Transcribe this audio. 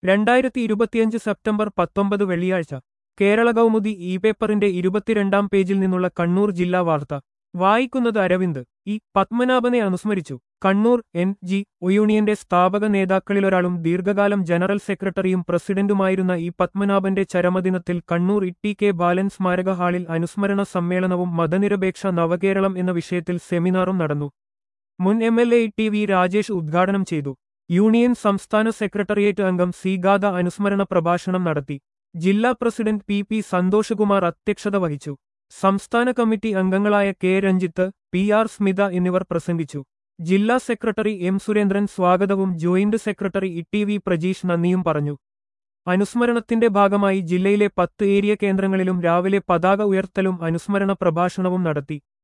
രണ്ടായിരത്തി ഇരുപത്തിയഞ്ച് സെപ്റ്റംബർ പത്തൊമ്പത് വെള്ളിയാഴ്ച കേരള കൗമുദി ഇ പേപ്പറിന്റെ ഇരുപത്തിരണ്ടാം പേജിൽ നിന്നുള്ള കണ്ണൂർ ജില്ലാ വാർത്ത വായിക്കുന്നത് അരവിന്ദ് ഇ പത്മനാഭനെ അനുസ്മരിച്ചു കണ്ണൂർ എൻ ജി ഒ യൂണിയന്റെ സ്ഥാപക നേതാക്കളിലൊരാളും ദീർഘകാലം ജനറൽ സെക്രട്ടറിയും പ്രസിഡന്റുമായിരുന്ന ഇ പത്മനാഭന്റെ ചരമദിനത്തിൽ കണ്ണൂർ ഇ കെ ബാലൻ സ്മാരക ഹാളിൽ അനുസ്മരണ സമ്മേളനവും മതനിരപേക്ഷ നവകേരളം എന്ന വിഷയത്തിൽ സെമിനാറും നടന്നു മുൻ M L A T V Rajesh ഉദ്ഘാടനം ചെയ്തു യൂണിയൻ സംസ്ഥാന സെക്രട്ടേറിയറ്റ് അംഗം സി ഗാഥ അനുസ്മരണ പ്രഭാഷണം നടത്തി ജില്ലാ പ്രസിഡന്റ് പി പി സന്തോഷകുമാർ അധ്യക്ഷത വഹിച്ചു സംസ്ഥാന കമ്മിറ്റി അംഗങ്ങളായ K Ranjith P R Smitha എന്നിവർ പ്രസംഗിച്ചു ജില്ലാ സെക്രട്ടറി എം സുരേന്ദ്രൻ സ്വാഗതവും joint secretary E T V Prajeesh നന്ദിയും പറഞ്ഞു അനുസ്മരണത്തിന്റെ ഭാഗമായി ജില്ലയിലെ പത്ത് ഏരിയ കേന്ദ്രങ്ങളിലും രാവിലെ പതാക ഉയർത്തലും അനുസ്മരണ പ്രഭാഷണവും നടത്തി